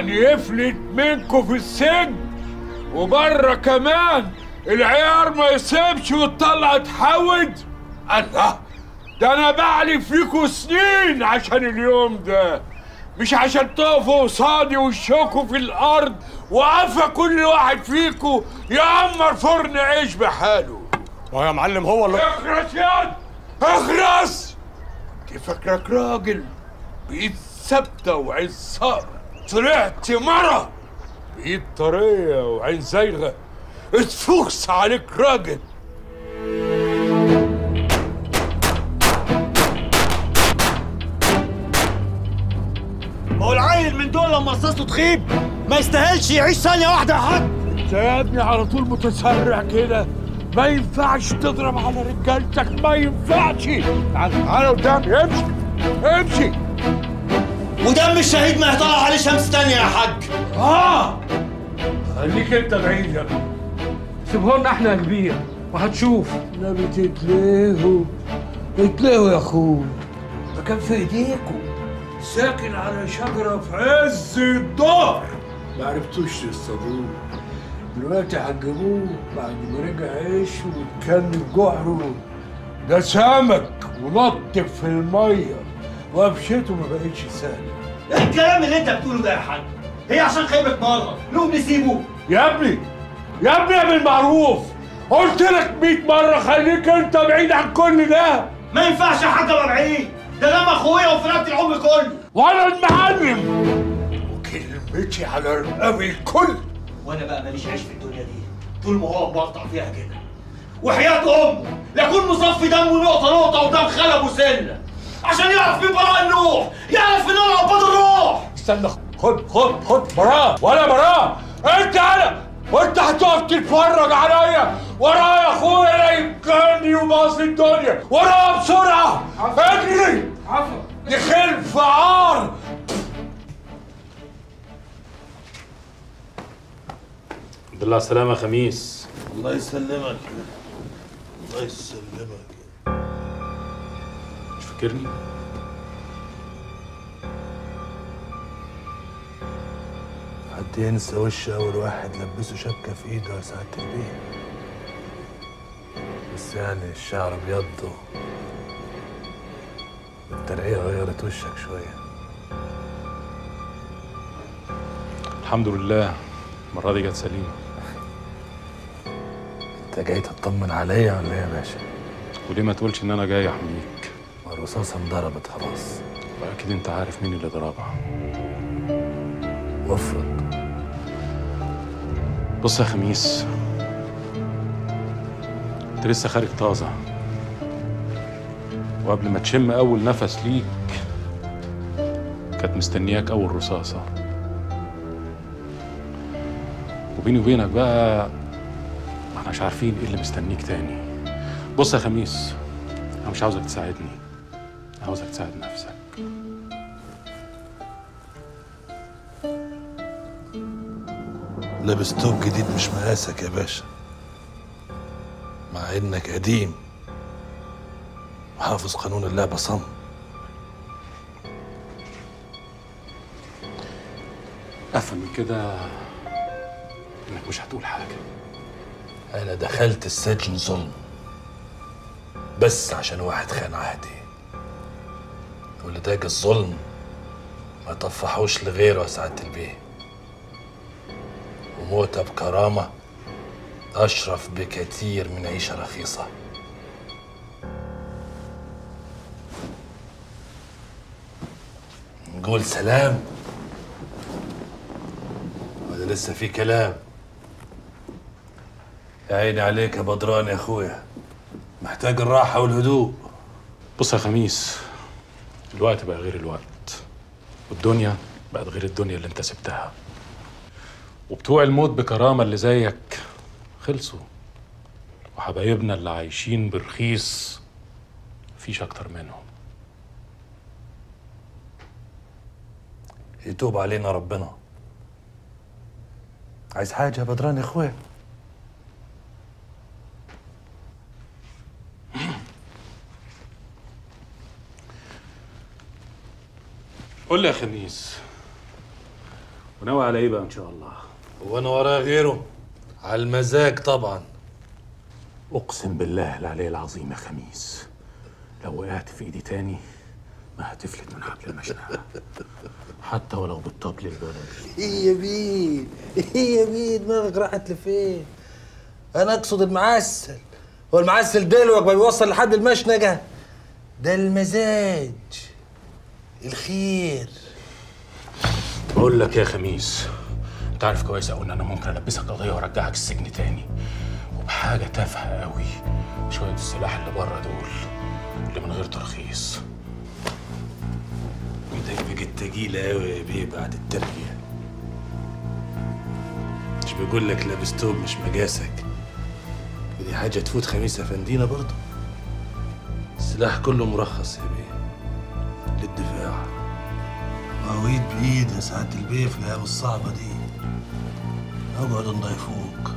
يعني يفلت منكم في السجن وبره كمان العيار ما يسيبش وتطلع تحود الله ده انا بعلي فيكوا سنين عشان اليوم ده مش عشان تقفوا قصادي وشكوا في الارض وقفا كل واحد فيكوا يعمر فرن عيش بحاله ما يا معلم هو اللي اخرس يا اخرس انت فاكرك راجل بايد ثابته وعين صقر طلعت مرة بايد طريه وعين زايغه اتفوكس عليك راجل ما هو العيل من دول لما رصاصته تخيب ما يستاهلش يعيش ثانية واحدة يا حاج انت يا ابني على طول متسرع كده ما ينفعش تضرب على رجالتك ما ينفعش تعال تعال قدامي امشي امشي ودم الشهيد ما يطلع عليه شمس تانية يا حاج اه خليك انت بعيد يا ابني سيبهولنا احنا يا كبير وهتشوف النبي تتلهوا اتلهوا يا اخوي ده كان في ايديكم ساكن على شجرة في عز الظهر ما عرفتوش تصطادوه دلوقتي هتجيبوه بعد ما رجع عيش واتكلم جعره ده سمك ونط في المية وقفشته ما بقتش سهلة ايه الكلام اللي انت بتقوله ده يا حاج هي عشان خيبة مرة نقوم نسيبه يا ابني يا ابني يا بالمعروف قلت لك 100 مرة خليك انت بعيد عن كل ده ما ينفعش يا حاج ابقى بعيد ده دم اخويا وفرقت العمر كله وانا المعلم وكلمتي على رقاب الكل وانا بقى ماليش عيش في الدنيا دي طول ما هو بقطع فيها كده وحياة امه لاكون مصفي دمه نقطة نقطة قدام خال ابو سلة عشان يعرف مين براء النوح يعرف ان انا عباد الروح استنى خد خد خد براء ولا براء انت انا وانت هتقف تتفرج عليا ورايا يا اخويا لا يمكنني وباص الدنيا ورايا بسرعة اجري عفوا يخل عار الحمد لله على السلامة يا خميس الله يسلمك الله يسلمك مش فاكرني؟ حد ينسى وش اول واحد لبسه شبكه في ايده يا سعاده البيه بس يعني الشعر ابيض الترقية غيرت وشك شوية الحمد لله المرة دي جت سليمة انت جاي تطمن عليا ولا ايه يا باشا؟ وليه ما تقولش ان انا جاي احميك ما الرصاصة انضربت خلاص واكيد انت عارف مين اللي ضربها وافرض بص يا خميس انت لسه خارج طازة وقبل ما تشم اول نفس ليك كانت مستنياك اول رصاصة وبيني وبينك بقى ما احناش عارفين ايه اللي مستنيك تاني بص يا خميس انا مش عاوزك تساعدني عاوزك تساعد نفسك لابس توب جديد مش مقاسك يا باشا مع انك قديم وحافظ قانون اللعبة صم افهم من كده انك مش هتقول حاجه انا دخلت السجن ظلم بس عشان واحد خان عهدي واللي داج الظلم ما طفحوش لغيره يا سعادة البيه وموتة بكرامة أشرف بكتير من عيشة رخيصة نقول سلام ولا لسه في كلام يا عيني عليك يا بدران يا اخويا محتاج الراحة والهدوء بص يا خميس الوقت بقى غير الوقت والدنيا بقت غير الدنيا اللي انت سبتها وبتوع الموت بكرامة اللي زيك خلصوا وحبايبنا اللي عايشين برخيص مفيش أكتر منهم يتوب علينا ربنا عايز حاجة يا بدران يا اخويا قول لي يا خميس وناوي على ايه بقى ان شاء الله وانا وراه غيره على المزاج طبعا اقسم بالله العلي العظيم يا خميس لو وقعت في ايدي تاني ما هتفلت من حبل المشنقه حتى ولو بالطبل البلدي ايه يا بيه ايه يا بيه دماغك راحت لفين انا اقصد المعسل هو المعسل دلوك ما بيوصل لحد المشنقه ده المزاج الخير بقول لك يا خميس انت عارف كويس قوي ان انا ممكن البسك قضيه وارجعك السجن تاني وبحاجه تافهه قوي شويه السلاح اللي بره دول اللي من غير ترخيص ايدك بقت تقيلة قوي يا بيه بعد التربية مش بقول لك لابس توب مش مقاسك ودي حاجة تفوت خميس أفندينا برضه السلاح كله مرخص يا بيه للدفاع مواويد بإيد يا سعادة البيه في الأيام الصعبة دي اقعد نضيفوك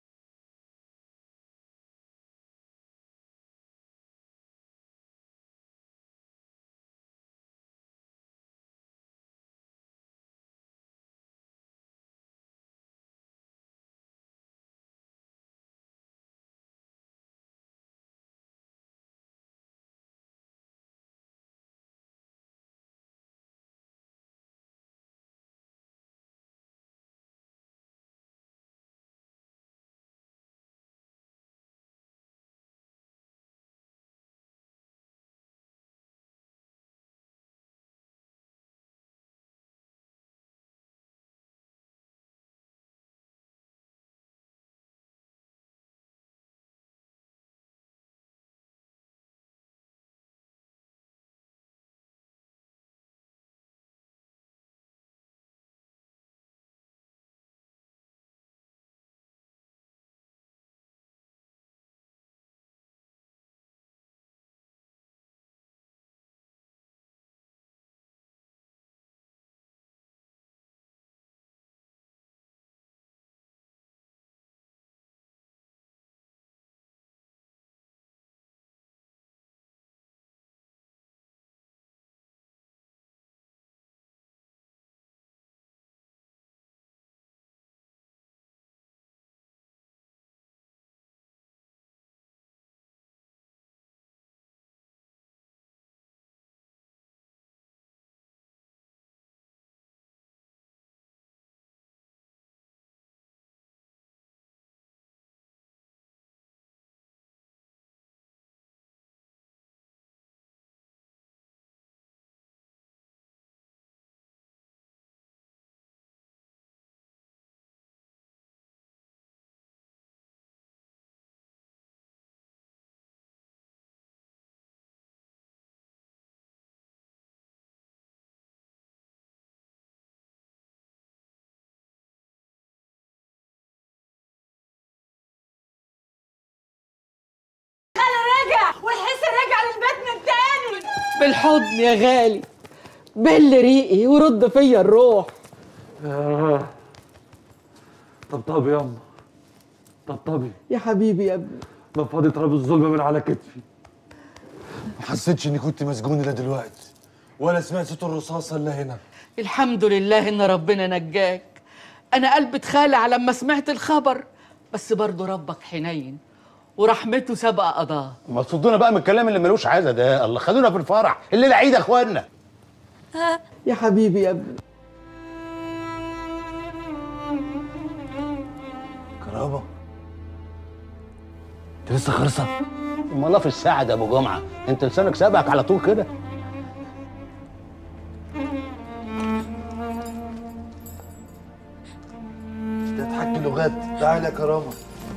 رجع والحس رجع للبيت من تاني بالحضن يا غالي بل ريقي ورد فيا الروح آه. طبطبي ياما طبطبي يا حبيبي يا ابني نفضي تراب الظلم من على كتفي ما حسيتش اني كنت مسجون الا دلوقتي ولا سمعت صوت الرصاصه الا هنا الحمد لله ان ربنا نجاك انا قلبي اتخالع على لما سمعت الخبر بس برضه ربك حنين ورحمته سبق قضاه ما تصدونا بقى من الكلام اللي ملوش عايزه ده الله خلونا في الفرح الليله عيد يا اخوانا يا حبيبي يا ابني كرامه انت لسه خرصه امال الله في الساعه ده ابو جمعه انت لسانك سابقك على طول كده ده تحكي لغات تعالى يا كرامه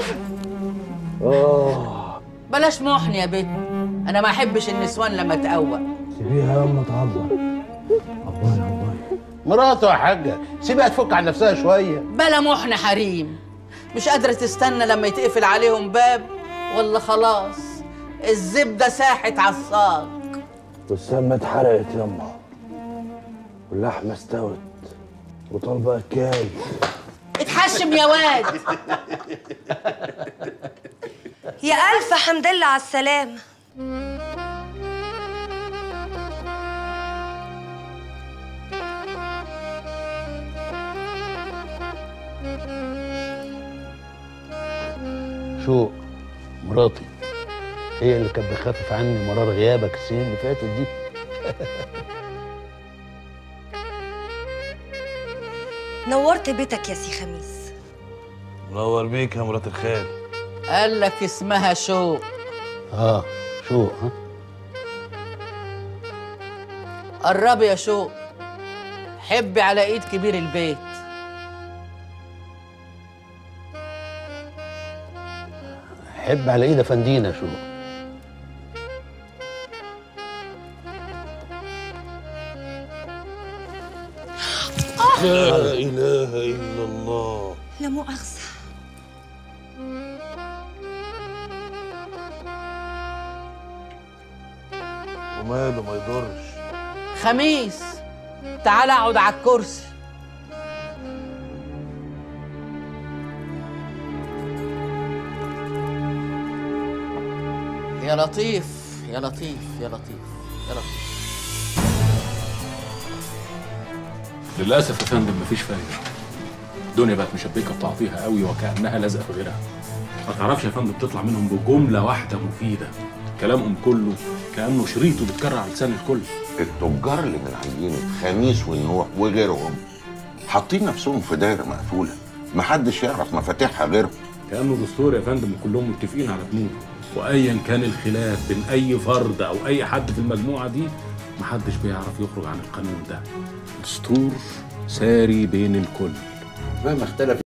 بلاش محن يا بنت انا ما احبش النسوان لما تقوى سيبيها يا اما تعبر عباري عباري مراته يا حاجه سيبها تفك عن نفسها شويه بلا محن حريم مش قادرة تستنى لما يتقفل عليهم باب ولا خلاص الزبدة ساحت على الصاج والسمنه اتحرقت يما واللحمه استوت وطالبه اكاي اتحشم يا واد يا ألف حمد لله على السلامة شوق مراتي هي اللي كانت بتخفف عني مرار غيابك السنين اللي فاتت دي نورت بيتك يا سي خميس منور بيك يا مرات الخال قال لك اسمها شوق اه شوق ها قربي يا شوق حبي على ايد كبير البيت حب على ايد افندينا شوق لا اله الا الله لا مؤاخذة وماله ما يضرش خميس تعال اقعد على الكرسي يا لطيف يا لطيف يا لطيف يا لطيف للاسف يا فندم مفيش فايده الدنيا بقت مشبكه بتعطيها قوي وكانها لازقه في غيرها ما تعرفش يا فندم تطلع منهم بجمله واحده مفيده كلامهم كله كانه شريط وبيتكرر على لسان الكل التجار اللي من عينة خميس والنوح وغيرهم حاطين نفسهم في دايره مقفوله محدش يعرف مفاتيحها غيرهم كانه دستور يا فندم وكلهم متفقين على بنوده وايا كان الخلاف بين اي فرد او اي حد في المجموعه دي محدش بيعرف يخرج عن القانون ده دستور ساري بين الكل مهما اختلف